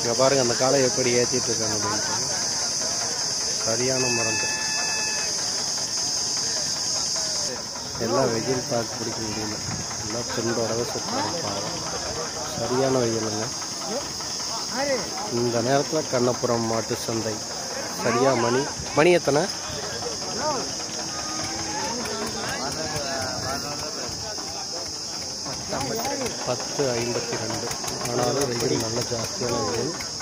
இங்கே பாருங்க அந்த காலை எப்படி ஏற்றிட்டு இருக்காங்க அப்படின்ட்டு சரியான மருந்து எல்லாம் வெயில் தாக்கு பிடிக்க முடியல எல்லாம் துண்டோடவே சுத்தாங்க பாவம் சரியான வெயிலுங்க இந்த நேரத்தில் கண்ணபுரம் மாட்டு சந்தை சரியா மணி மணி எத்தனை பத்து ஐம்பத்தி ரெண்டு ஆனாலும் வெயில் நல்ல ஜாஸ்தியான வெயில்